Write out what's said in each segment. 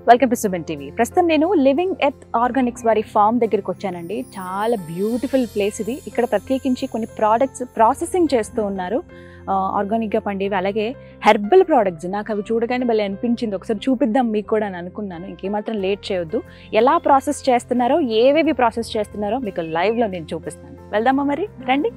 Welcome to Suman TV ప్రస్తుతం నేను living earth Organics వారి ఫామ్ దగ్గరికి వచ్చానండి చాలా బ్యూటిఫుల్ ప్లేస్ ఇది ఇక్కడ ప్రత్యేకించి కొన్ని ప్రోడక్ట్స్ ప్రాసెసింగ్ చేస్తూ ఉన్నారు ఆర్గానిక్గా పండేవి అలాగే హెర్బల్ ప్రోడక్ట్స్ నాకు అవి చూడగానే భలే అనిపించింది ఒకసారి చూపిద్దాం మీకు కూడా అని అనుకున్నాను ఇంకేమాత్రం లేట్ చేయొద్దు ఎలా ప్రాసెస్ చేస్తున్నారో ఏవేవి ప్రాసెస్ చేస్తున్నారో మీకు లైవ్లో నేను చూపిస్తాను వెళ్దామా మరి రండి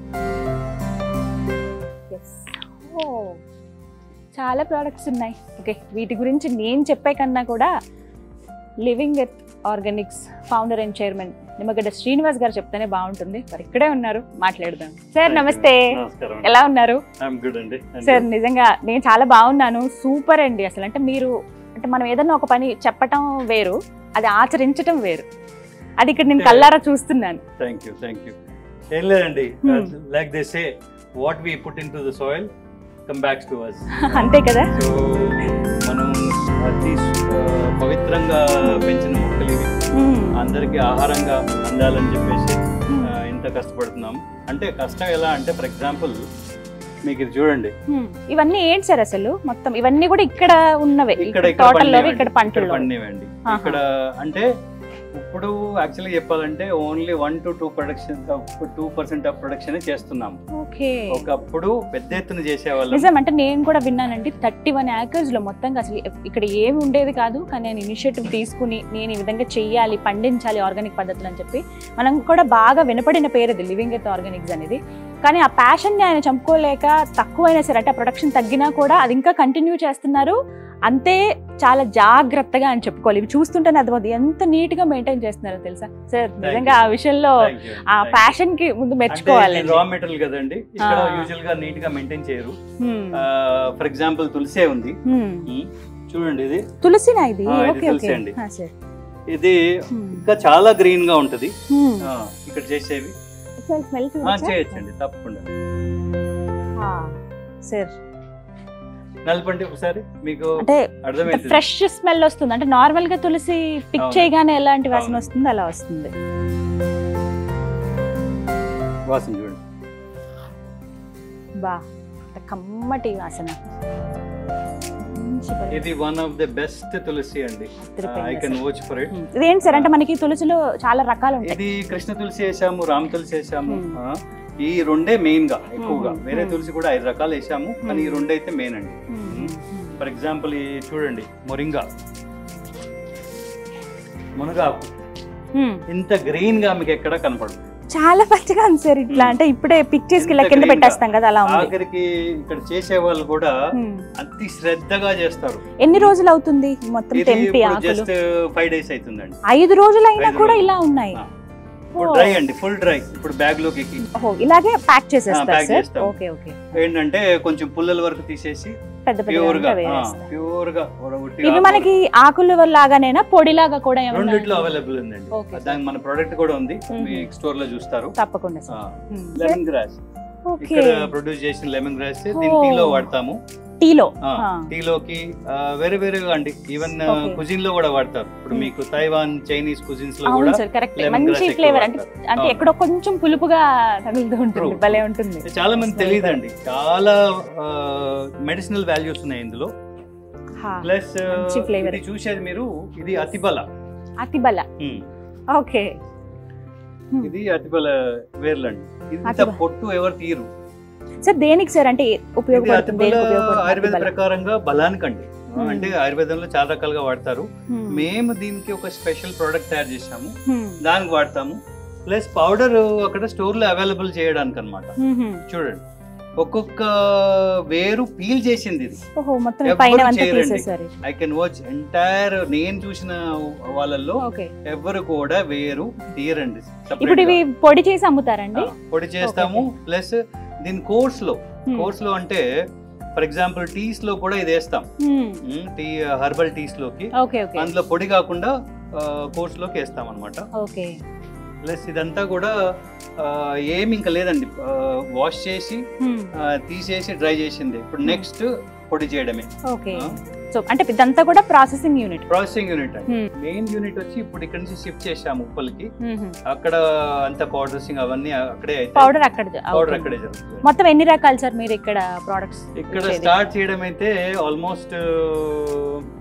Yes. Oh. చాలా ప్రోడక్ట్స్ ఉన్నాయి ఓకే వీటి గురించి నేను చెప్పే కన్నా కూడా living earth organics founder and chairman Nimmagadda Srinivas garu చెప్తేనే బాగుంటుంది మరి ఇక్కడే ఉన్నారు మాట్లాడదాం సార్ నమస్తే నమస్కారం ఎలా ఉన్నారు ఐఎమ్ గుడ్ అండి సార్ నిజంగా నేను చాలా బాగున్నాను సూపర్ అండి అసలు అంటే మీరు అంటే మనం ఏదన్నా ఒక పని చెప్పటం వేరు అది ఆచరించటం వేరు అది ఇక్కడ నేను కల్లారా చూస్తున్నాను థ్యాంక్ యూ థ్యాంక్ యూ ఏం లేదండి Hmm. Like they say what we put in to the soil come backs to us అంతే కదా సో మనం అతి ఆ, పవిత్రంగా పెంచిన మొక్కలు ఇవి మ్మ్. అందరికీ ఆహారంగా అందాలని చెప్పేసి ఆ, ఇంత కష్టపడుతున్నాం అంటే కష్టం ఎలా అంటే ఫర్ ఎగ్జాంపుల్ మీకు ఇది చూడండి మ్మ్. ఇవన్నీ ఏంటి సార్ అసలు మొత్తం ఇవన్నీ కూడా ఇక్కడ ఉన్నవే ఇక్కడ ఇక్కడ తోటల్లో పండినవండి. ఇక్కడ పంటల్లో పండినవండి ఆహా. ఇక్కడ అంటే ఇప్పుడు యాక్చువల్లీ చెప్పాలంటే only one to two production two percent of production చేస్తున్నాము ఓకే ఒకప్పుడు పెద్ద ఎత్తున చేసేవాళ్ళం నిజం అంటే నేను కూడా విన్నానండి థర్టీ వన్ ఏకర్స్ లో మొత్తంగా అసలు ఇక్కడ ఏమి ఉండేది కాదు కానీ నేను ఇనిషియేటివ్ తీసుకుని నేను ఈ విధంగా చెయ్యాలి పండించాలి ఆర్గానిక్ పద్ధతులు అని చెప్పి మనం కూడా బాగా వినపడిన పేరు అది లివింగ్ ఎత్ ఆర్గానిక్స్ అనేది కానీ ఆ ప్యాషన్ని ఆయన చంపుకోలేక తక్కువైనా సరే అంటే ఆ ప్రొడక్షన్ తగ్గినా కూడా అది ఇంకా కంటిన్యూ చేస్తున్నారు అంతే చాలా జాగ్రత్తగా అని చెప్పుకోవాలి ఇవి చూస్తుంటేనే అర్థమవుతుంది ఎంత నీట్ గా మెయింటైన్ చేస్తున్నారో తెలుసా సార్ నిజంగా ఆ విషయంలో Thank you. ఆ Thank you. ప్యాషన్ కి ముందు మెచ్చుకోవాలి రా మెటీరియల్ కదండి ఇక్కడ ఆ. యూజువల్ గా నీట్ గా మెయింటైన్ చేయరు ఫర్ ఎగ్జాంపుల్ తులసే ఉంది Hmm. చూడండి ఇది తులసినా ఇది ఆ, ఇది ఓకే తులసి ఓకే అండి. సార్ ఇది ఇంకా చాలా గ్రీన్ గా ఉంటది ఆ, ఇక్కడ చేసేవి స్మెల్ ఆ, చేయొచ్చండి తప్పకుండా సార్ నలపండి ఒకసారి మీకు అంటే అర్థమైంది ఫ్రెష్ స్మెల్ వస్తుంది అంటే నార్మల్ గా తులసి పిక్ అవును. చేయగానే ఎలాంటి వాసన అవును. వస్తుంది అలా వస్తుంది వాసన చూడండి బా ఎంత కమ్మటి వాసన మంచి పరిమళం. ఇది one of the best tulsi అండి అదిరిపోయింది ఐ కెన్ అసలు. Watch for it um. ఇదేంటి సార్ అంటే మనకి తులసిలో చాలా రకాలు ఉంటాయి ఇది కృష్ణ తులసి వేసాము రామ తులసి వేసాము Hmm. ఆ, ఈ రెండే మెయిన్ గా ఎక్కువగా Hmm. వేరే Hmm. తులసి కూడా ఐదు రకాలు వేసాము కానీ ఈ Hmm. రెండు అయితే మెయిన్ అండి ఉమ్. ఉమ్. ఫర్ ఎగ్జాంపుల్ ఈ చూడండి మొరింగా మునగాకు ఉమ్. ఇంత గ్రీన్ గా మీకు ఎక్కడ కనపడదు చాలా పచ్చిగా ఉంది సార్ ఇట్లా ఉమ్. అంటే ఇప్పుడే పిక్ చేసి ఇలా ఇంత కింద green గా. పెట్టేస్తాం కదా అలా ఉంది ఆఖరికి ఇక్కడ చేసే వాళ్ళు కూడా ఉమ్. అతి శ్రద్ధగా చేస్తారు ఎన్ని రోజులు అవుతుంది మొత్తం ఇది తెంపి ఆకులు జస్ట్ ఫైవ్ డేస్ అవుతుందండి ఐదు రోజులు అయినా ఐదు కూడా రోజులు. ఇలా ఉన్నాయి ఆ. ఇప్పుడు డ్రై అండి ఫుల్ డ్రై ఇప్పుడు బ్యాగ్ లోకి ఎక్కి ఓహో ఇలాగే ప్యాక్ చేసేస్తారు pack సార్ చేస్తాం. ఓకే ఓకే ఏంటంటే కొంచెం పుల్లల వరకు తీసేసి పెద్ద ప్యూర్ గా పెద్ద వేస్తారు ప్యూర్ గా ఉట్టి ఇవి ఆకులు. మనకి ఆకుల లాగానేనా పొడిలాగా కూడా ఏమన్నా రెండిట్లో అవైలబుల్ ఉందండి Okay, sir. దానికి మన ప్రోడక్ట్ కూడా ఉంది Mhm. మీ స్టోర్ లో చూస్తారు తప్పకుండా సార్ లెమన్ గ్రాస్ ఓకే ఇక్కడ ప్రొడ్యూస్ చేసిన లెమన్ గ్రాస్ దీన్ని Oh. టీలో వాడతాము టీలో టీలోకి వేరే వేరేగా అండి ఈవెన్ Okay. కుజిన్ లో కూడా వాడతారు ఇప్పుడు Hmm. మీకు తైవాన్ చైనీస్ కుజిన్స్ లో అవును కూడా సార్ కరెక్ట్ lemon మంచి grass ఎక్కువ ఫ్లేవర్ అంటే వాడతారు. అంటే అవును. ఎక్కడో కొంచెం పులుపుగా తగులుతూ ఉంటుంది True. భలే ఉంటుంది చాలా మంది Smell తెలియదండి చాలా మెడిసినల్ వాల్యూస్ ఉన్నాయి ఇందులో హా, ప్లస్ మంచి flavor. ఇది చూసేది మీరు ఇది అతిబల అతిబల Hmm. ఓకే ఇది అతిబల వేర్లండి ఇది ఇంత అతిబల. పొట్టు ఎవరు తీరు సార్ దేనికి సార్ అంటే ఇది ఉపయోగపడుతుంది అతిబల దేనికి ఉపయోగపడుతుంది ఆయుర్వేద అతిబల? ప్రకారంగా బలానికండి Hmm. అంటే ఆయుర్వేదంలో చాలా రకాలుగా వాడతారు Hmm. మేము దీనికి ఒక స్పెషల్ ప్రోడక్ట్ తయారు చేసాము Hmm. దానికి వాడతాము ప్లస్ పౌడర్ అక్కడ స్టోర్ లో అవైలబుల్ చేయడానికి అనమాట Hmm, hmm. చూడండి ఒక్కొక్క వేరు పీల్ చేసింది ఇది ఓహో మొత్తం ఎవ్వరు పైన అంతా చేయరండి. తీసేసారు ఐ కెన్ వాచ్ ఎంటైర్ నేను చూసిన వాళ్ళల్లో ఓకే ఎవ్వరు కూడా వేరు తీయరండి separate ఇప్పుడు గా. ఇవి పొడి చేసి అమ్ముతారండి ఆ, పొడి చేస్తాము ప్లస్ దీని కోర్స్ లో Hmm. కోర్స్ లో అంటే ఫర్ ఎగ్జాంపుల్ టీస్ లో కూడా ఇది వేస్తాం Hmm. టీ హర్బల్ టీస్ లోకి ఓకే ఓకే అందులో పొడి కాకుండా కోర్స్ లోకి వేస్తాం అనమాట ఓకే ప్లస్ ఇదంతా కూడా ఆ, ఏమి ఇంకా లేదండి వాష్ చేసి Hmm. ఆ, తీసేసి డ్రై చేసింది ఇప్పుడు Hmm. నెక్స్ట్ పొడి చేయడమే ఓకే ఆ. సో అంటే ఇదంతా కూడా ప్రాసెసింగ్ యూనిట్ ప్రాసెసింగ్ యూనిట్ అండి Hmm. మెయిన్ యూనిట్ వచ్చి ఇప్పుడు ఇక్కడ నుంచి షిఫ్ట్ చేసాము ఉప్పల్కి అక్కడ అంత పౌడర్సింగ్ అవన్నీ అక్కడే అయితే పౌడర్ అక్కడ పౌడర్ okay. అక్కడే జరుగుతుంది మొత్తం ఎన్ని రకాలు సార్ మీరు ఇక్కడ ప్రోడక్ట్స్ ఇక్కడ స్టార్ట్ చేయడం అయితే ఆల్మోస్ట్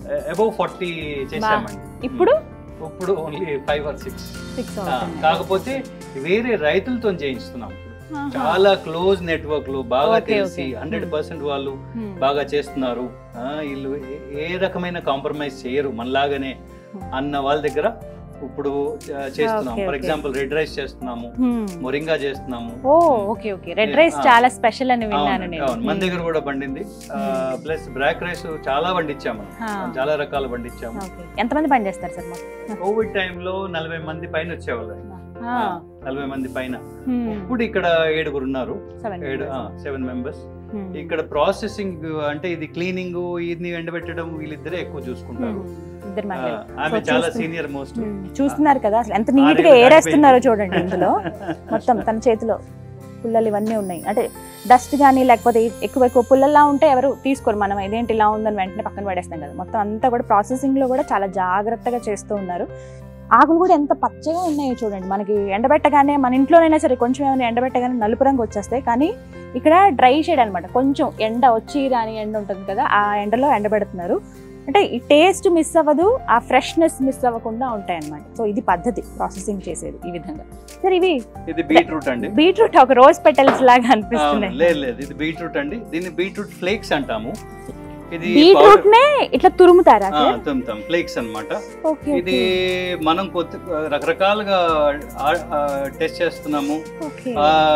అబౌవ్ ఫార్టీ చేసామండి ఇప్పుడు ఇప్పుడు only five or six six కాకపోతే వేరే రైతులతో చేయిస్తున్నాం ఇప్పుడు. చాలా క్లోజ్ నెట్వర్క్లు బాగా Okay, తెలిసి okay. Hundred Hmm. పర్సెంట్ వాళ్ళు బాగా చేస్తున్నారు ఆ, వీళ్ళు ఏ- ఏ రకమైన కాంప్రమైజ్ చేయరు మనలాగానే Hmm. అన్న వాళ్ళ దగ్గర ఇప్పుడు ఆ, చేస్తున్నాం Okay, for okay. Example red rice చేస్తున్నాము మొరింగా చేస్తున్నాము oh okay okay red rice ఆ. చాలా స్పెషల్ అని విన్నాను అవును, నేను అవును. మన దగ్గర కూడా పండింది Hmm. ప్లస్ బ్లాక్ రైస్ చాలా పండించాము ఆ. చాలా రకాలు పండించాము ఓకే ఎంతమంది పని చేస్తారు సార్ మొత్తం కోవిడ్ టైంలో నలభై మంది పైన వచ్చేవాళ్ళు ఆ. నలభై మంది పైన Hmm. ఇప్పుడు ఇక్కడ ఏడుగురు ఉన్నారు Seven ఏడు members. Seven members Hmm. ఇక్కడ ప్రాసెసింగ్ అంటే ఇది క్లీనింగ్ ఇది ఎండబెట్టడం వీళ్ళిద్దరే ఎక్కువ చూసుకుంటారు Hmm. ఇద్దరు ఆ, మధ్య ఆమె So, చాలా చూస్తు- సీనియర్ మోస్ట్ Hmm. చూస్తున్నారు కదా అసలు ఎంత నీట్ గా ఆరేళ్ళు ఏరేస్తున్నారో దాటిపోయింది. చూడండి ఇందులో మొత్తం తన చేతిలో పుల్లలు ఇవన్నీ ఉన్నాయి అంటే డస్ట్ కానీ లేకపోతే ఎక్కువ ఎక్కువ పుల్లల్లా ఉంటే ఎవరు తీసుకోరు మనం ఇదేంటి ఇలా ఉందని వెంటనే పక్కన పడేస్తాం కదా మొత్తం అంతా కూడా ప్రాసెసింగ్ లో కూడా చాలా జాగ్రత్తగా చేస్తూ ఉన్నారు ఆకులు కూడా ఎంత పచ్చగా ఉన్నాయో చూడండి మనకి ఎండబెట్టగానే మన ఇంట్లోనైనా సరే కొంచెం ఏమైనా ఎండబెట్టగానే నలుపు రంగు వచ్చేస్తాయి కానీ ఇక్కడ డ్రై షేడ్ అన్నమాట కొంచెం ఎండ వచ్చి రాని ఎండ ఉంటుంది కదా ఆ ఎండలో ఎండబెడుతున్నారు అంటే ఈ టేస్ట్ మిస్ అవ్వదు ఆ ఫ్రెష్నెస్ మిస్ అవ్వకుండా ఉంటాయి అన్నమాట సో ఇది పద్ధతి ప్రాసెసింగ్ చేసేది ఈ విధంగా సరే ఇవి ఇది బీట్రూట్ అండి బీట్రూట్ ఒక రోజ్ పెటల్స్ లాగా అవును, అనిపిస్తున్నాయి లేదు లేదు ఇది బీట్రూట్ అండి దీన్ని బీట్రూట్ ఫ్లేక్స్ అంటాము ఇది బీట్రూట్ నే ఇట్లా తురుముతారా సార్ తుమ్తాం ఫ్లేక్స్ అన్నమాట ఓకే ఇది మనం కొత్త రకరకాలుగా టెస్ట్ చేస్తున్నాము ఓకే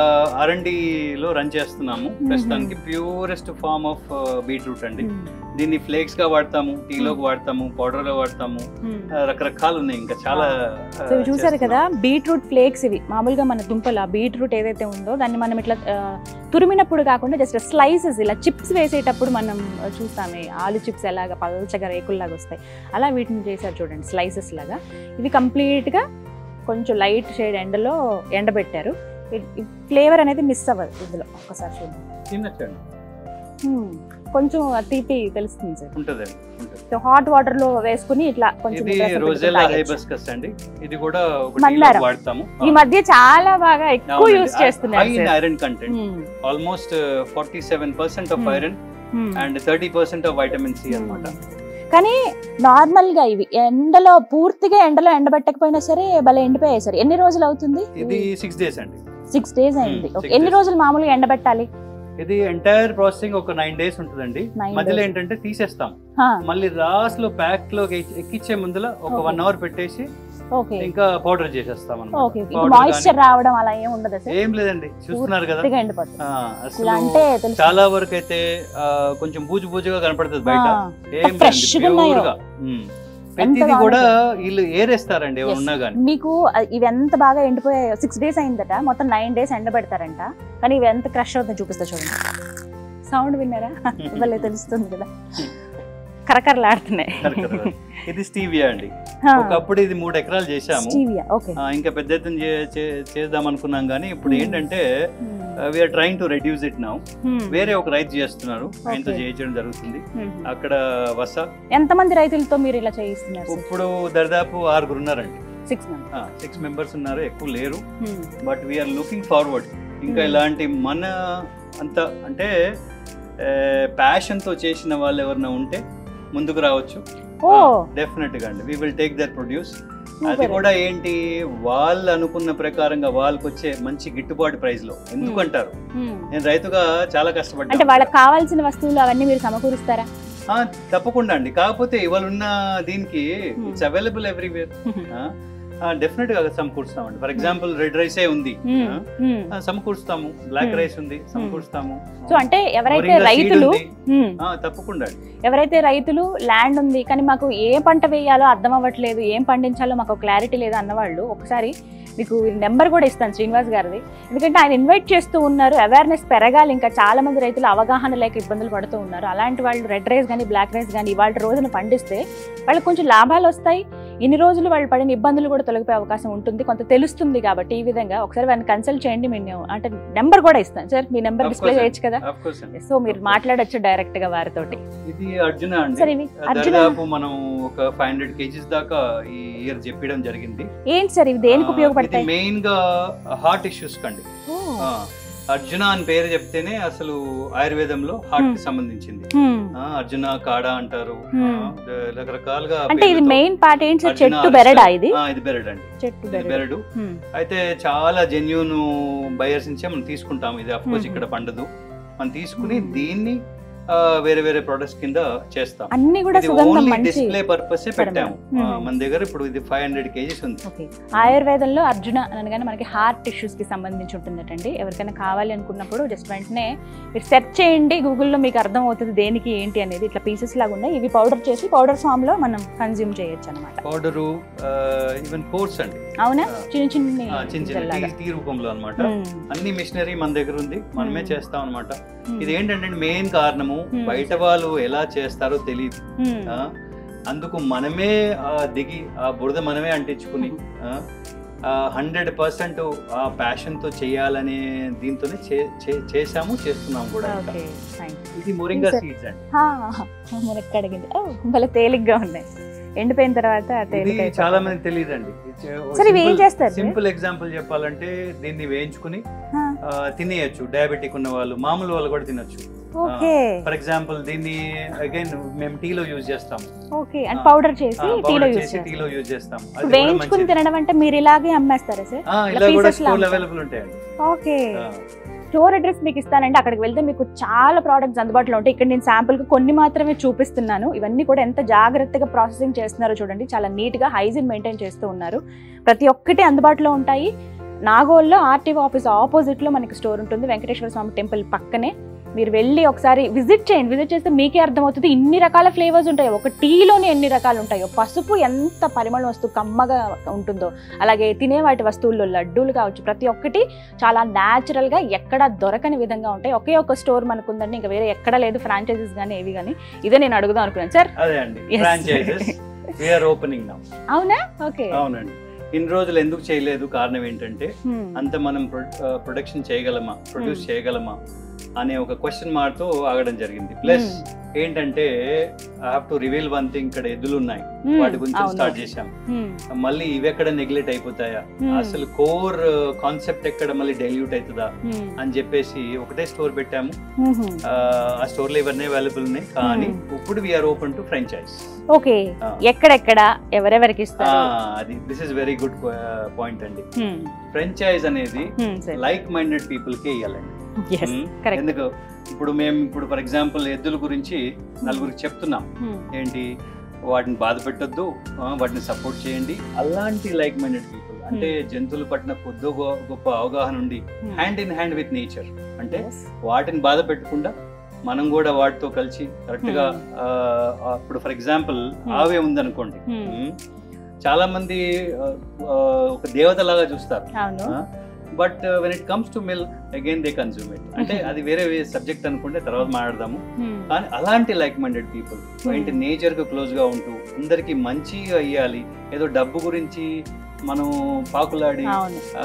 లో రన్ చేస్తున్నాము Mhm. ప్రస్తుతానికి ప్యూరెస్ట్ ఫార్మ్ ఆఫ్ బీట్రూట్ అండి దీన్ని ఫ్లేక్స్ గా వాడతాము టీలోకి వాడతాము పౌడర్ లో వాడతాము ఆ, రకరకాలు ఉన్నాయి ఇంకా చాలా ఆ, సో ఇవి చూసారు కదా చేస్తున్నాం. బీట్రూట్ ఫ్లేక్స్ ఇవి మామూలుగా మన దుంపలు ఆ బీట్రూట్ ఏదైతే ఉందో దాన్ని మనం ఇట్లా ఆ, తురిమినప్పుడు కాకుండా జస్ట్ స్లైసెస్ ఇలా చిప్స్ వేసేటప్పుడు మనం ఆ, చూస్తామే ఆలు చిప్స్ ఎలాగా పల్చగా రేకుల్లాగా వస్తాయి అలా వీటిని చేశారు చూడండి స్లైసెస్ లాగా ఇవి కంప్లీట్గా కొంచెం లైట్ షేడ్ ఎండలో ఎండబెట్టారు ఫ్లేవర్ అనేది మిస్ అవ్వదు ఇందులో ఒక్కసారి చూడండి తినొచ్చండి Hmm. కొంచెం ఆ తీపి తెలుస్తుంది సార్ ఉంటదండి ఉంటుంది సో హాట్ వాటర్ లో వేసుకుని ఇట్లా కొంచెం ఇది రసం పెట్టుకుని రోజెల్లా తాగొచ్చు. హైబస్కస్ అండి ఇది కూడా ఒక మందారం. టీలో వాడతాము ఈ మధ్య చాలా బాగా ఎక్కువ యూస్ చేస్తున్నారు high sir. Iron content Hmm. Almost forty seven percent of Hmm. Iron Hmm. And thirty percent of vitamin C అన్నమాట కానీ నార్మల్ గా ఇవి ఎండలో పూర్తిగా ఎండలో ఎండబెట్టకపోయినా సరే భలే ఎండిపోయాయి సార్ ఎన్ని రోజులు అవుతుంది ఇది సిక్స్ డేస్ అండి సిక్స్ డేస్ అయింది Hmm, Okay. six ఎన్ని days. రోజులు మామూలుగా ఎండబెట్టాలి ఇది ఎంటైర్ ప్రాసెసింగ్ ఒక నైన్ డేస్ ఉంటుందండి Nine మధ్యలో days. ఏంటంటే తీసేస్తాం హా, మళ్ళీ లాస్ట్ లో ప్యాక్ లో ఎక్కిచ్చే ముందుల ఒక Okay. వన్ అవర్ పెట్టేసి ఓకే ఇంకా పౌడర్ చేసేస్తాం ఓకే అన్నమాట Powder మాయిశ్చర్ రావడం అలా ఏం ఉండదు సార్ ఏం లేదండి చూస్తున్నారు కదా పూర్తిగా ఎండిపోతుంది ఆ, ఇలా అసలు అంటే తెలుసు చాలా వరకు అయితే ఆ, కొంచెం బూజు బూజుగా కనపడుతుంది బయట ఆ, ఏం fresh గా ఉన్నాయో. ప్యూర్ గా ఉమ్. ప్రతిదీ కూడా వీళ్ళు ఏరేస్తారండి Yes. ఏమైనా ఉన్నా గానీ మీకు ఆ, ఇవి ఎంత బాగా ఎండిపోయాయో సిక్స్ డేస్ అయిందట మొత్తం నైన్ డేస్ ఎండబెడతారంట కానీ ఇవి ఎంత క్రష్ అవుతుందో చూపిస్తా చూడండి సౌండ్ విన్నారా ఇవ్వలే తెలుస్తుంది కదా కరకరలాడుతున్నాయి కరెక్ట్. ఇది స్టీవియా అండి ఒకప్పుడు ఇది మూడు ఎకరాలు చేశాము స్టీవియా ఓకే ఆ, ఇంకా పెద్ద ఎత్తున చే- చే- చేద్దాం అనుకున్నాం కానీ ఇప్పుడు Hmm. ఏంటంటే we're trying to reduce it now వేరే ఒక రైతు చేస్తున్నారు ఆయనతో Okay. చేయించడం జరుగుతుంది అక్కడ వస ఎంతమంది రైతులతో మీరు ఇలా చేయిస్తున్నారు ఇప్పుడు దరిదాపు ఆరుగురు ఉన్నారండి సిక్స్ మంత్ సిక్స్ మెంబర్స్ ఉన్నారు ఎక్కువ లేరు బట్ వీఆర్ లుకింగ్ ఫార్వర్డ్ ఇంకా Hmm. ఇలాంటి మన అంత అంటే ప్యాషన్ తో చేసిన వాళ్ళు ఎవరైనా ఉంటే ముందుకు రావచ్చు ఓ డెఫినెట్ గా అండి we will take that produce అది Super. కూడా ఏంటి వాళ్ళు అనుకున్న ప్రకారంగా వాళ్ళకి వచ్చే మంచి గిట్టుబాటు ప్రైస్ లో ఎందుకు అంటారు Hmm. నేను రైతుగా చాలా అంటే కష్టపడ్డా వాళ్ళకి కావాల్సిన వస్తువులు అవన్నీ మీరు సమకూరుస్తారా ఆ, తప్పకుండా అండి కాకపోతే ఇవాళ ఉన్న దీనికి Hmm. It's available everywhere definite గా సమకూరుస్తామండి ఫర్ ఎగ్జాంపుల్ రెడ్ రైసే ఉంది Hmm. ఆ, Hmm. ఆ, సమకూరుస్తాము బ్లాక్ Hmm. రైస్ ఉంది సమకూరుస్తాము సో అంటే ఎవరైతే Moringa seed రైతులు ఉంది. Hmm. ఆ, తప్పకుండా అండి ఎవరైతే రైతులు ల్యాండ్ ఉంది కానీ మాకు ఏ పంట వేయాలో అర్థం అవ్వట్లేదు ఏం పండించాలో మాకు క్లారిటీ లేదు అన్నవాళ్ళు ఒకసారి మీకు నెంబర్ కూడా ఇస్తాను శ్రీనివాస్ గారిది ఎందుకంటే ఆయన ఇన్వైట్ చేస్తూ ఉన్నారు అవేర్నెస్ పెరగాలి ఇంకా చాలా మంది రైతులు అవగాహన లేక ఇబ్బందులు పడుతూ ఉన్నారు అలాంటి వాళ్ళు రెడ్ రైస్ కానీ బ్లాక్ రైస్ కానీ ఇవాళ రోజున పండిస్తే వాళ్ళకి కొంచెం లాభాలు వస్తాయి ఇన్ని రోజులు వాళ్ళు పడిన ఇబ్బందులు కూడా తొలగిపోయే అవకాశం ఉంటుంది కొంత తెలుస్తుంది కాబట్టి ఈ విధంగా ఒకసారి వారిని కన్సల్ట్ చేయండి మేము అంటే నెంబర్ కూడా ఇస్తాను సార్ మీ నెంబర్ Of డిస్ప్లే course, చేయొచ్చు కదా Of course అండి సో మీరు మాట్లాడొచ్చు డైరెక్ట్ గా వారితోటి ఇది అర్జున సరే అండి ఇవి అర్జున దాదాపు మనం ఒక ఫైవ్ హండ్రెడ్ కేజీస్ దాకా ఈ ఇయర్ చెప్పడం జరిగింది ఏంటి సార్ ఇవి దేనికి ఆ, ఇది ఉపయోగపడతాయి మెయిన్ గా హార్ట్ ఇష్యూస్ కండి ఓ, ఆ, అర్జున అని పేరు చెప్తేనే అసలు ఆయుర్వేదంలో హార్ట్ కి Hmm. సంబంధించింది హ్మ్. ఆ, అర్జున కాడా అంటారు Hmm. ఆ, రకరకాలుగా అంటే ఇది పేర్లతో. మెయిన్ పార్ట్ ఏంటి సార్? అర్జున చెట్టు బెరడా ఇది ఆ, ఇది బెరడు అండి చెట్టు ఇది బెరడు బెరడు హ్మ్. అయితే చాలా జెన్యున్ బయర్స్ నుంచే మనం తీసుకుంటాం ఇది అఫ్కోర్స్ Hmm. ఇక్కడ పండదు మనం తీసుకుని Hmm. దీన్ని ఆ, వేరే వేరే ప్రొడక్ట్స్ కింద చేస్తాం అన్ని కూడా ఇది సుగంధం ఓన్లీ మంచి డిస్ప్లే పర్పస్ పెట్టాము Hmm. ఆ, మన దగ్గర ఇప్పుడు ఇది ఫైవ్ హండ్రెడ్ కేజీస్ ఉంది ఓకే ఆయుర్వేదంలో అర్జున అనగానే మనకి హార్ట్ టిష్యూస్ కి సంబంధించి ఉంటుందటండి ఎవరికైనా కావాలి అనుకున్నప్పుడు జస్ట్ వెంటనే మీరు సెర్చ్ చేయండి గూగుల్లో మీకు అర్థం అవుతుంది దేనికి ఏంటి అనేది ఇట్లా పీసెస్ లాగా ఉన్నాయి ఇవి పౌడర్ చేసి పౌడర్ ఫామ్ లో మనం కన్జ్యూమ్ చేయొచ్చు అనమాట పౌడరు ఈవెన్ కోర్స్ అండి అవునా ఆ. చిన్న చిన్న ఆ, చిన్న చిన్న టీ- టీ రూపంలో అన్నమాట హ్మ్. అన్ని మిషనరీ మన దగ్గర ఉంది మనమే Hmm. చేస్తాం అనమాట హ్మ్. ఇది ఏంటంటే మెయిన్ కారణము Hmm. బయట వాళ్ళు ఎలా చేస్తారో తెలియదు హ్మ్. ఆ, అందుకు మనమే ఆ, దిగి ఆ బురద మనమే అంటించుకుని హండ్రెడ్ పర్సెంట్ ఆ ప్యాషన్ తో చేయాలనే దీంతోనే చే- చే- చేశాము చేస్తున్నాము కూడా ఇంకా. ఓకే ఫైన్ ఇది మొరింగా Sir. సీడ్స్ అండి మనకు కడిగింది ఓ భలే తేలిగ్గా ఉన్నాయి ఎండిపోయిన తర్వాత ఇది తేలిక చాలా మంది తెలియదండి సరే ఇవి ఏం చేస్తారు sir? సింపుల్ ఎగ్జాంపుల్ చెప్పాలంటే దీన్ని వేయించుకుని ఆ, ఆ, తినేయచ్చు డయాబెటిక్ ఉన్న వాళ్ళు మామూలు వాళ్ళు కూడా తినొచ్చు ఓకే ఫర్ ఎగ్జాంపుల్ దీన్ని అగైన్ మేము టీలో యూజ్ చేస్తాం ఓకే అండ్ ఆ, పౌడర్ చేసి టీలో పౌడర్ యూజ్ చేసి చేస్తారు టీలో యూజ్ చేస్తాం అది కూడా వేయించుకుని మంచిది. తినడం అంటే మీరు ఇలాగే అమ్మేస్తారా సార్ ఆ, ఇలా ఇలా కూడా pieces లా స్టోర్లు అమ్ముతారు. అవైలబుల్ ఉంటాయండి ఓకే ఆ, స్టోర్ అడ్రస్ మీకు ఇస్తానండి అక్కడికి వెళ్తే మీకు చాలా ప్రోడక్ట్స్ అందుబాటులో ఉంటాయి ఇక్కడ నేను శాంపుల్ కు కొన్ని మాత్రమే చూపిస్తున్నాను ఇవన్నీ కూడా ఎంత జాగ్రత్తగా ప్రాసెసింగ్ చేస్తున్నారో చూడండి చాలా నీట్ గా హైజీన్ మెయింటైన్ చేస్తూ ఉన్నారు ప్రతి ఒక్కటి అందుబాటులో ఉంటాయి నాగోల్లో ఆర్టీఓ ఆఫీస్ ఆపోజిట్ లో మనకి స్టోర్ ఉంటుంది వెంకటేశ్వర స్వామి టెంపుల్ పక్కనే మీరు వెళ్ళి ఒకసారి విజిట్ చేయండి విజిట్ చేస్తే మీకే అర్థమవుతుంది ఇన్ని రకాల ఫ్లేవర్స్ ఉంటాయో ఒక టీలోనే ఎన్ని రకాలు ఉంటాయో పసుపు ఎంత పరిమళం వస్తూ కమ్మగా ఉంటుందో అలాగే తినే వాటి వస్తువుల్లో లడ్డూలు కావచ్చు ప్రతి ఒక్కటి చాలా న్యాచురల్ గా ఎక్కడ దొరకని విధంగా ఉంటాయి ఒకే ఒక స్టోర్ మనకు ఉందండి ఇంకా వేరే ఎక్కడ లేదు ఫ్రాంచైజీస్ కానీ ఏవి కానీ ఇదే నేను అడుగుదాం అనుకున్నాను సార్ అదే అండి Yes. Franchises we're opening now అవునా ఓకే అవునండి ఇన్ని రోజులు ఎందుకు చేయలేదు కారణం ఏంటంటే అంత మనం ప్రొడక్షన్ చేయగలమా ప్రొడ్యూస్ Hmm. చేయగలమా అనే ఒక క్వశ్చన్ మార్క్తో ఆగడం జరిగింది ప్లస్ ఏంటంటే I have to reveal one thing ఇక్కడ ఎద్దులు ఉన్నాయి వాటి గురించి స్టార్ట్ చేశాం మళ్ళీ ఇవి ఎక్కడ నెగ్లెక్ట్ అయిపోతాయా అసలు కోర్ కాన్సెప్ట్ ఎక్కడ మళ్ళీ డైల్యూట్ అవుతుందా అని చెప్పేసి ఒకటే స్టోర్ పెట్టాము ఆ, ఆ స్టోర్ లో ఇవన్నీ అవైలబుల్ ఉన్నాయి కానీ Hmm. ఇప్పుడు we're open to franchise okay ఎక్కడెక్కడ ఎవరెవరికి ఇస్తారు అది this is very good point అండి Hmm. ఫ్రాంచైజ్ అనేది Hmm, sir. Like minded people కే ఇవ్వాలండి Yes, Hmm. correct. ఎందుకు ఇప్పుడు మేము ఇప్పుడు ఫర్ ఎగ్జాంపుల్ ఎద్దుల గురించి నలుగురికి చెప్తున్నాం Hmm. ఏంటి వాటిని బాధ పెట్టొద్దు ఆ, వాటిని సపోర్ట్ చేయండి అలాంటి లైక్ మైండెడ్ పీపుల్ అంటే జంతువుల పట్ల కొద్ది గొ- గొప్ప అవగాహన ఉండి Hmm. Hand in hand with nature అంటే Yes. వాటిని బాధ పెట్టకుండా మనం కూడా వాటితో కలిసి కరెక్ట్ గా ఆ, ఆ, ఇప్పుడు ఫర్ ఎగ్జాంపుల్ Hmm. ఆవే ఉందనుకోండి Hmm. Hmm. చాలా మంది ఆ, ఆ, ఒక దేవత లాగా చూస్తారు అవును but when it comes to meal again they consume it అంటే అది వేరే సబ్జెక్ట్ అనుకుంటే తర్వాత మాట్లాడదాము Hmm. కానీ అలాంటి లైక్ మైండెడ్ పీపుల్ ఏంటి నేచర్ కు క్లోజ్ గా ఉంటూ అందరికి మంచిగా ఇవ్వాలి ఏదో డబ్బు గురించి మనం పాకులాడి అవును ఆ,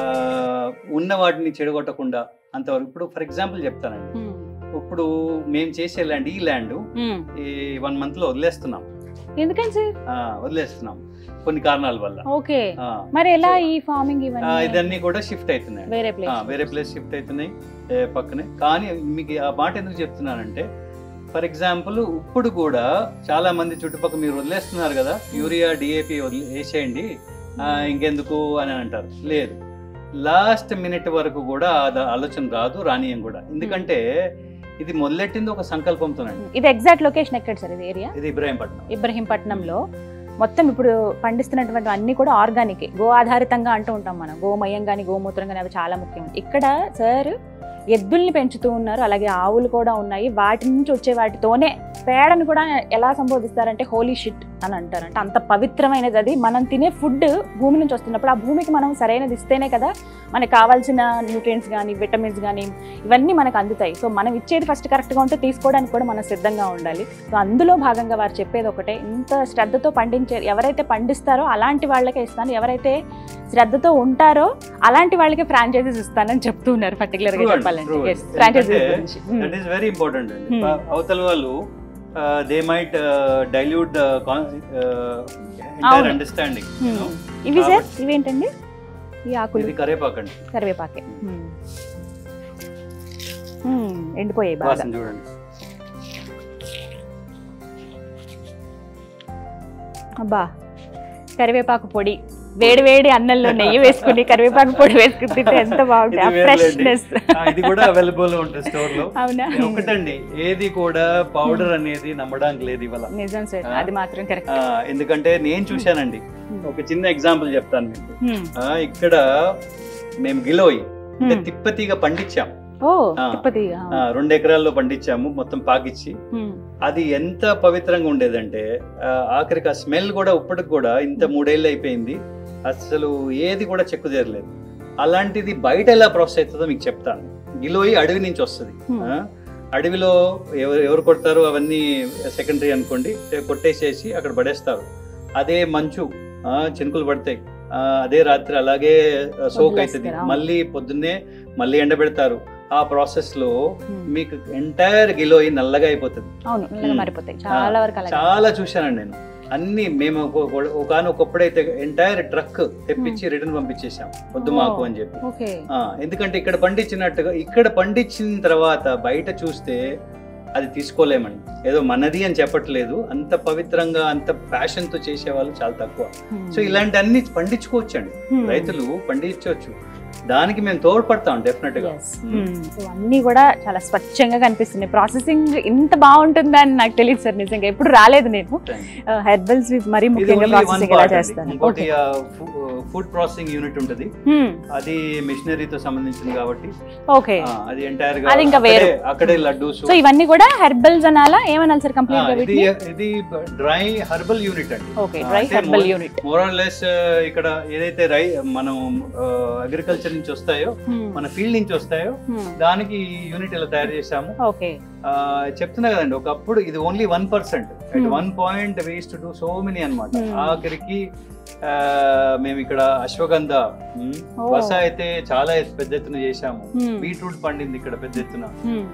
ఉన్న వాటిని చెడగొట్టకుండా అంతవరకు ఇప్పుడు ఫర్ ఎగ్జాంపుల్ చెప్తానండి Hmm. ఇప్పుడు మేము చేసే ల్యాండ్ ఈ ల్యాండ్ Hmm. ఈ వన్ మంత్ లో వదిలేస్తున్నాం ఎందుకని సార్ ఆ, వదిలేస్తున్నాం కొన్ని కారణాల వల్ల ఓకే ఆ, మరి ఎలా So, ఈ ఫార్మింగ్ ఆ, ఇవన్నీ ఇదన్నీ కూడా షిఫ్ట్ అవుతున్నాయి వేరే ఆ, ప్లేస్ వేరే ప్లేస్ షిఫ్ట్ అవుతున్నాయి ఏ, పక్కనే కానీ మీకు ఆ మాట ఎందుకు చెప్తున్నానంటే ఫర్ ఎగ్జాంపుల్ ఇప్పుడు కూడా చాలా మంది చుట్టుపక్కల మీరు వదిలేస్తున్నారు కదా యూరియా డిఏపి వేసేయండి ఆ, ఇంకెందుకు అని అంటారు లేదు లాస్ట్ మినిట్ వరకు కూడా ఆ ద- ఆలోచన రాదు రానియం కూడా ఎందుకంటే ఇది మొదలెట్టింది ఒక సంకల్పంతోనండి ఇది ఎగ్జాక్ట్ లొకేషన్ ఎక్కడ సార్ ఇది ఏరియా ఇది ఇబ్రాహీంపట్నం ఇబ్రహీంపట్నంలో మొత్తం ఇప్పుడు పండిస్తున్నటువంటి అన్ని కూడా ఆర్గానిక్ గో ఆధారితంగా అంటూ ఉంటాం మనం గోమయం కానీ గోమూత్రం కానీ అవి చాలా ముఖ్యం ఇక్కడ సార్ ఎద్దుల్ని పెంచుతూ ఉన్నారు అలాగే ఆవులు కూడా ఉన్నాయి వాటి నుంచి వచ్చే వాటితోనే పేడను కూడా ఎలా సంబోధిస్తారంటే హోలీ షిట్ అని అంటారు అంటే అంత పవిత్రమైనది అది మనం తినే ఫుడ్ భూమి నుంచి వస్తున్నప్పుడు ఆ భూమికి మనం సరైనది ఇస్తేనే కదా మనకు కావాల్సిన న్యూట్రియంట్స్ కానీ విటమిన్స్ కానీ ఇవన్నీ మనకు అందుతాయి సో మనం ఇచ్చేది ఫస్ట్ కరెక్ట్గా ఉంటే తీసుకోవడానికి కూడా మనం సిద్ధంగా ఉండాలి సో అందులో భాగంగా వారు చెప్పేది ఒకటే ఇంత శ్రద్ధతో పండించే ఎవరైతే పండిస్తారో అలాంటి వాళ్ళకే ఇస్తాను ఎవరైతే శ్రద్ధతో ఉంటారో అలాంటి వాళ్ళకి ఫ్రాంచైజీస్ ఇస్తానని చెప్తూ ఉన్నారు పర్టికులర్ గా True అండి, చెప్పాలంటే true Yes, అండి. franchises ఎందుకంటే గురించి Hmm. That is very important అండి Hmm. ప- అవతల వాళ్ళు they might dilute the entire అవును. Understanding Hmm. ఇవి సార్ ఇవేంటండి ఈ ఆకులు ఇది కరేపాకండి కరివేపాకే Hmm. హ్మ్, ఎండిపోయాయి బాగా వాసన చూడండి అబ్బా కరివేపాకు పొడి వేడి వేడి అన్నంలో నెయ్యి వేసుకుని కరివేపాకు పొడి వేసుకుని తింటే ఎంత బాగుంటుంది ఆ ఇది వేరులేండి. ఫ్రెష్నెస్ ఆ, ఇది కూడా అవైలబుల్ ఉంటుంది స్టోర్ లో అవునా ఒకటండి ఏది కూడా పౌడర్ అనేది నమ్మడానికి లేదు ఇవాళ నిజం సార్ ఆ. అది మాత్రం కరెక్ట్ ఆ, ఎందుకంటే నేను చూశానండి ఒక చిన్న ఎగ్జాంపుల్ చెప్తాను మీకు ఆ, ఇక్కడ మేము గిలోయి అంటే తిప్పతీగ పండించాం ఓ ఆ. తిప్పతీగ ఆ, రెండు ఎకరాల్లో పండించాము మొత్తం పాకిచ్చి హ్మ్. అది ఎంత పవిత్రంగా ఉండేదంటే ఆ, ఆఖరికి ఆ స్మెల్ కూడా ఇప్పటికి కూడా ఇంత మూడేళ్ళు అయిపోయింది అసలు ఏది కూడా చెక్కు చేరలేదు అలాంటిది బయట ఎలా ప్రాసెస్ అవుతుందో మీకు చెప్తాను గిలోయి అడవి నుంచి వస్తుంది Hmm. ఆ, అడవిలో ఎవరు ఎవరు కొడతారో అవన్నీ సెకండరీ అనుకోండి కొట్టేసేసి అక్కడ పడేస్తారు అదే మంచు ఆ, చినుకులు పడతాయి ఆ, అదే రాత్రి అలాగే సోక్ అవుతుంది వదిలేస్తారు, అవును. మళ్ళీ పొద్దున్నే మళ్ళీ ఎండబెడతారు ఆ ప్రాసెస్ లో హ్మ్. మీకు ఎంటైర్ గిలోయి నల్లగా అయిపోతుంది అవును నల్లగా హ్మ్. మారిపోతాయి చాలా వరకు అలాగే చాలా చూశానండి నేను అన్ని మేము ఒకనొకప్పుడైతే ఎంటైర్ ట్రక్ తెప్పించి రిటర్న్ పంపించేసాం వద్దు మాకు అని చెప్పి ఓకే ఆ, ఎందుకంటే ఇక్కడ పండించినట్టుగా ఇక్కడ పండించిన తర్వాత బయట చూస్తే అది తీసుకోలేమండి ఏదో మనది అని చెప్పట్లేదు అంత పవిత్రంగా అంత ప్యాషన్ తో చేసే వాళ్ళు చాలా తక్కువ సో ఇలాంటి అన్ని పండించుకోవచ్చండి రైతులు పండించవచ్చు దానికి మేము తోడ్పడతాం డెఫినెట్ గా అన్ని కూడా చాలా స్వచ్ఛంగా కనిపిస్తున్నాయి ప్రాసెసింగ్ ఇంత బాగుంటుందా అని నాకు తెలియదు సార్ నిజంగా ఎప్పుడు రాలేదు నేను హెర్బల్స్ మరీ ఇది ముఖ్యంగా only one ప్రాసెసింగ్ ఎలా part అండి. చేస్తాను ఇంకోటి ఓకే ఫుడ్ ప్రాసెసింగ్ యూనిట్ ఉంటుంది అది మిషనరీతో సంబంధించింది కాబట్టి ఓకే ఆ, అది ఎంటైర్ గా అది ఇంకా అక్కడే- వేరు. అక్కడే లడ్డూస్ సో ఇవన్నీ కూడా హెర్బల్స్ అనాలా ఏమనాలి సార్ కంప్లీట్ గా ఇది వీటిని ఇది డ్రై హర్బల్ యూనిట్ అండి ఓకే ఆ, డ్రై అంటే herbal more- unit more less ఇక్కడ ఏదైతే రై మనం అగ్రికల్చర్ నుంచి వస్తాయో మన ఫీల్డ్ నుంచి వస్తాయో దానికి యూనిట్ ఇలా తయారు చేసాము ఓకే ఆ, చెప్తున్నా కదండి ఒకప్పుడు ఇది only one percent Hmm. One point ways to do so many అనమాట Hmm. ఆఖరికి ఆ, మేము ఇక్కడ అశ్వగంధ ఉమ్, Oh. వస అయితే చాలా పెద్ద ఎత్తున చేశాము బీట్రూట్ పండింది ఇక్కడ పెద్ద ఎత్తున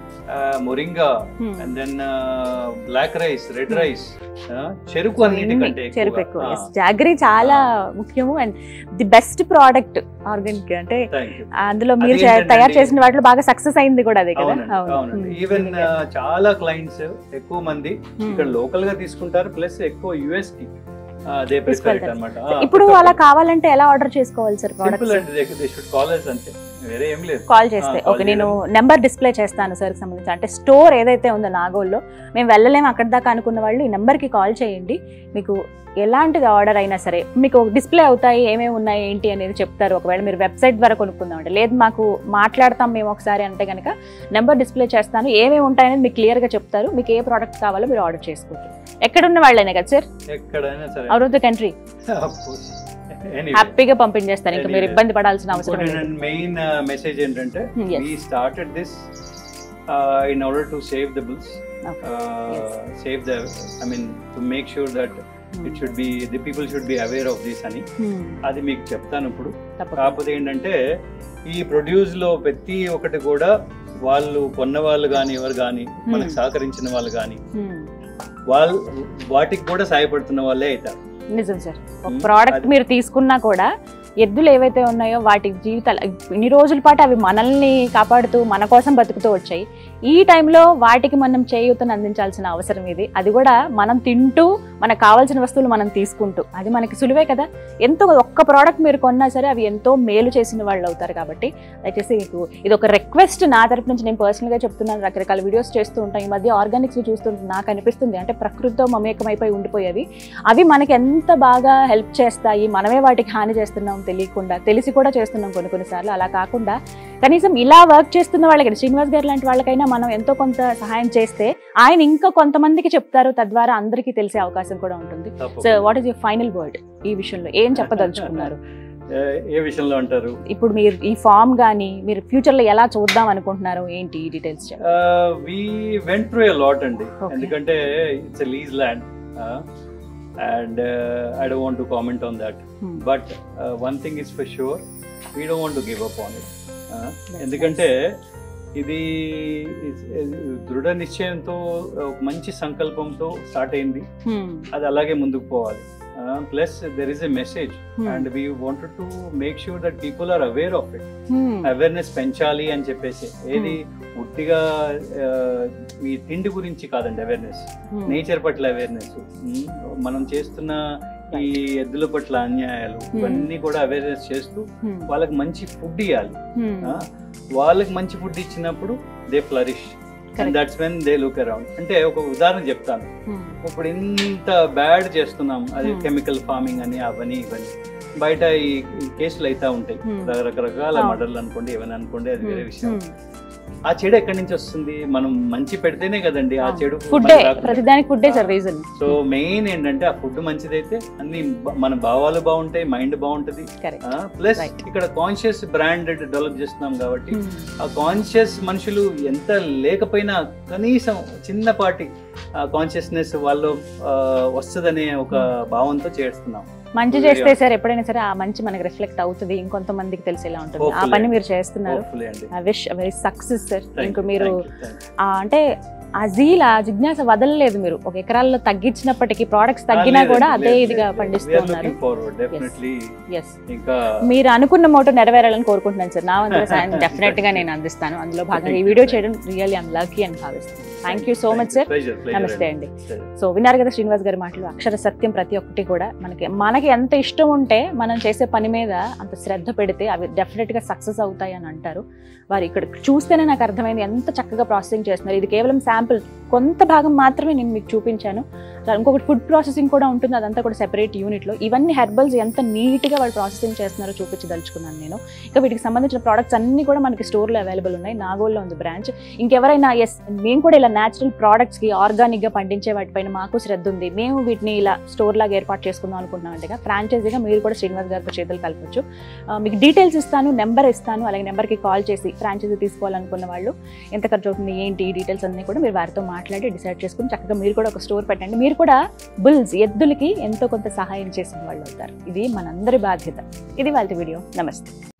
moringa and then black rice red rice చెరుకు అన్నిటికంటే చెరుకు ఎక్కువ జాగరీ చాలా ముఖ్యము and the best product organic అంటే థ్యాంక్ యూ అందులో మీరు అది చే- ఏంటంటే తయారు చేసిన వాటిలో బాగా సక్సెస్ అయింది కూడా అదే కదా అవునండి అవునండి Hmm. ఈవెన్ చాలా క్లయింట్స్ ఎక్కువ మంది Hmm. ఇక్కడ లోకల్ గా తీసుకుంటారు ప్లస్ ఎక్కువ యుఎస్ కి దే ప్రిఫర్ తీసుకెళ్తారు. అనమాట ఇప్పుడు అలా కావాలంటే ఎలా ఆర్డర్ చేసుకోవాలి సార్ సింపుల్ ప్రోడక్ట్స్ అండి దే షుడ్ కాల్ అంతే వేరే ఏం లేదు కాల్ చేస్తే ఆ, call ఓకే నేను నెంబర్ డిస్ప్లే చేస్తాను సార్ సంబంధించి అంటే స్టోర్ ఏదైతే ఉందో నాగోల్లో మేము వెళ్ళలేము అక్కడ దాకా అనుకున్న వాళ్ళు ఈ నెంబర్కి కాల్ చేయండి మీకు ఎలాంటిది ఆర్డర్ అయినా సరే మీకు డిస్ప్లే అవుతాయి ఏమేమి ఉన్నాయి ఏంటి అనేది చెప్తారు ఒకవేళ మీరు వెబ్సైట్ ద్వారా కొనుక్కుందాం అంటే లేదు మాకు మాట్లాడతాం మేము ఒకసారి అంటే కనుక నెంబర్ డిస్ప్లే చేస్తాను ఏమేమి ఉంటాయనేది మీకు క్లియర్గా చెప్తారు మీకు ఏ ప్రోడక్ట్ కావాలో మీరు ఆర్డర్ చేసుకోవచ్చు ఎక్కడున్న వాళ్ళైనా కదా సార్ ఎక్కడైనా సరే అవుట్ ఆఫ్ ద కంట్రీ హ్యాపీగా పంపించేస్తారు ఇంకా మీరు Anyway. ఇబ్బంది పడాల్సిన అవసరం లేదు మెయిన్ మెసేజ్ ఏంటంటే Hmm, yes. we started this uh, in order to save the bills Okay. uh, Yes. save the i mean to make sure that it should be the people should be aware of this అని Hmm, అది మీకు చెప్తాను ఇప్పుడు తప్పకుండా. కాకపోతే ఏంటంటే ఈ produce లో ప్రతి ఒక్కటి కూడా వాళ్ళు కొన్న వాళ్ళు కానీ ఎవరు కానీ మనకు సహకరించిన వాళ్ళు కానీ Hmm. వాళ్ళు వాటికి కూడా సహాయపడుతున్న వాళ్ళే అవుతారు నిజం సార్ ఒక Hmm, ప్రోడక్ట్ అది- మీరు తీసుకున్నా కూడా ఎద్దులు ఏవైతే ఉన్నాయో వాటి జీవితాలు ఇన్ని రోజుల పాటు అవి మనల్ని కాపాడుతూ మన కోసం బతుకుతూ వచ్చాయి ఈ టైంలో వాటికి మనం చేయూతను అందించాల్సిన అవసరం ఇది అది కూడా మనం తింటూ మనకు కావాల్సిన వస్తువులు మనం తీసుకుంటూ అది మనకి సులువే కదా ఎంతో ఒక్క ప్రోడక్ట్ మీరు కొన్నా సరే అవి ఎంతో మేలు చేసిన వాళ్ళు అవుతారు కాబట్టి దయచేసి మీకు ఇది ఒక రిక్వెస్ట్ నా తరపు నుంచి నేను పర్సనల్గా చెప్తున్నాను రకరకాల వీడియోస్ చేస్తూ ఉంటాను ఈ మధ్య ఆర్గానిక్స్ చూస్తుంటే నాకు అనిపిస్తుంది అంటే ప్రకృతితో మమేకమైపోయి ఉండిపోయేవి అవి మనకి ఎంత బాగా హెల్ప్ చేస్తాయి మనమే వాటికి హాని చేస్తున్నాం తెలియకుండా తెలిసి కూడా చేస్తున్నాం కొన్ని కొన్నిసార్లు అలా కాకుండా కనీసం ఇలా వర్క్ చేస్తున్న వాళ్ళకి శ్రీనివాస్ గారు లాంటి వాళ్ళకైనా మనం ఎంతో కొంత సహాయం చేస్తే ఆయన ఇంకా కొంతమందికి చెప్తారు తద్వారా అందరికీ తెలిసే అవకాశం కూడా ఉంటుంది సో తప్పకుండా. What is your final word ఈ విషయంలో ఏం చెప్పదలుచుకున్నారు ఏ- ఏ విషయంలో అంటారు ఇప్పుడు మీరు ఈ ఫామ్ కానీ మీరు ఫ్యూచర్ లో ఎలా చూద్దాం అనుకుంటున్నారు ఏంటి details we went through a lot అండి Okay. ఎందుకంటే it's a lease land and I don't want to comment on that but one thing is for sure we don't want to give up on it ఎందుకంటే ఇది దృఢ నిశ్చయంతో ఒక మంచి సంకల్పంతో start అయింది Hmm. అది అలాగే ముందుకు పోవాలి plus there is a message Hmm. And we wanted to make sure that people are aware of it Hmm. Awareness పెంచాలి అని చెప్పేసి ఏది ఉట్టిగా ఆ, ఈ తిండి గురించి కాదండి అవేర్నెస్ Hmm. నేచర్ పట్ల అవేర్నెస్ మనం చేస్తున్న ఈ ఎద్దుల పట్ల అన్యాయాలు Hmm. ఇవన్నీ కూడా అవేర్నెస్ చేస్తూ Hmm. వాళ్ళకి మంచి ఫుడ్ ఇవ్వాలి Hmm. ఆ, వాళ్ళకి మంచి ఫుడ్ ఇచ్చినప్పుడు they flourish and Correct. That's when they look around అంటే ఒక ఉదాహరణ చెప్తాను Hmm. ఇప్పుడు ఇంత బ్యాడ్ చేస్తున్నాం అది Hmm. కెమికల్ ఫార్మింగ్ అని అవన్నీ ఇవన్నీ బయట ఈ ఈ కేసులు అయితే ఉంటాయి Hmm. రకరకాల అవును. మర్డర్లు అనుకోండి ఏమైనా అనుకోండి అది వేరే Hmm. విషయం Hmm. ఆ చెడు ఎక్కడి నుంచి వస్తుంది మనం మంచి పెడితేనే కదండి ఆ అవును. చెడు ఫుడ్డే ప్రతిదానికి ఫుడ్డే సార్ రీజన్ సో మెయిన్ ఏంటంటే ఆ ఫుడ్ మంచిదైతే అన్ని బ- మన భావాలు బాగుంటాయి మైండ్ బాగుంటది కరెక్ట్ ప్లస్ Right. ఇక్కడ కాన్షియస్ బ్రాండెడ్ డెవలప్ చేస్తున్నాం కాబట్టి ఆ కాన్షియస్ మనుషులు ఎంత లేకపోయినా కనీసం చిన్నపాటి కాన్షియస్నెస్ వాళ్ళు ఆ, వస్తుందనే ఒక భావంతో చేస్తున్నాం మంచి చేస్తే సార్ ఎప్పుడైనా సరే ఆ మంచి మనకి రిఫ్లెక్ట్ అవుతుంది ఇంకొంతమందికి తెలిసేలా ఉంటుంది ఆ Hopefully. పని మీరు చేస్తున్నారు Hopefully అండి I wish very success sir Thank ఇంకో you, మీరు thank you, thank you. ఆ అంటే ఆ జీల్ ఆ జిజ్ఞాస వదలలేదు మీరు ఒక ఎకరాల్లో తగ్గించినప్పటికీ ప్రోడక్ట్స్ తగ్గినా లేదు, కూడా లేదు, అదే లేదు, ఇదిగా లేదు. పండిస్తూ We are ఉన్నారు looking forward, definitely. ఎస్ ఇంకా మీరు అనుకున్న మోటో నెరవేరాలని కోరుకుంటున్నాను సార్ నా వంతు సాయం డెఫినెట్ గా నేను అందిస్తాను అందులో భాగంగా ఈ వీడియో చేయడం రియల్లీ ఐమ్ లక్కీ అని భావిస్తాను thank you so much sir Pleasure, pleasure నమస్తే అండి. అండి సో విన్నారు కదా శ్రీనివాస్ గారి మాటలు అక్షర సత్యం ప్రతి ఒక్కటి కూడా మనకి మనకి ఎంత ఇష్టం ఉంటే మనం చేసే పని మీద అంత శ్రద్ధ పెడితే అవి డెఫినెట్ గా సక్సెస్ అవుతాయి అని అంటారు వారు ఇక్కడ చూస్తేనే నాకు అర్థమైంది ఎంత చక్కగా ప్రాసెసింగ్ చేస్తున్నారు ఇది కేవలం శాంపుల్ కొంత భాగం మాత్రమే నేను మీకు చూపించాను అలా ఇంకొకటి ఫుడ్ ప్రాసెసింగ్ కూడా ఉంటుంది అదంతా కూడా సెపరేట్ యూనిట్లో ఇవన్నీ హెర్బల్స్ ఎంత నీట్గా వాళ్ళు ప్రాసెసింగ్ చేస్తున్నారో చూపించదలుచుకున్నాను నేను ఇక వీటికి సంబంధించిన ప్రోడక్ట్స్ అన్నీ కూడా మనకి స్టోర్లో అవైలబుల్ ఉన్నాయి నాగోల్లో ఉంది బ్రాంచ్ ఇంకెవరైనా ఎస్ మేము కూడా ఇలా న్యాచురల్ ప్రోడక్ట్స్కి ఆర్గానిక్గా పండించే వాటిపైన మాకు శ్రద్ధ ఉంది మేము వీటిని ఇలా స్టోర్ లాగా ఏర్పాటు చేసుకుందాం అనుకుంటున్నాం అంటే ఫ్రాంచైజీగా మీరు కూడా శ్రీనివాస్ గారితో చేతులు కలపచ్చు ఆ, మీకు డీటెయిల్స్ ఇస్తాను నెంబర్ ఇస్తాను అలాగే నెంబర్కి కాల్ చేసి ఫ్రాంచైజీ తీసుకోవాలనుకున్న వాళ్ళు ఎంత ఖర్చు అవుతుంది ఏంటి ఈ డీటెయిల్స్ అన్నీ కూడా మీరు వారితో మాట్లాడి డిసైడ్ చేసుకుని చక్కగా మీరు కూడా ఒక స్టోర్ పెట్టండి మీరు కూడా బుల్స్ ఎద్దులకి ఎంతో కొంత సహాయం చేసిన వాళ్ళు అవుతారు ఇది మనందరి బాధ్యత ఇది వాళ్ళ వీడియో నమస్తే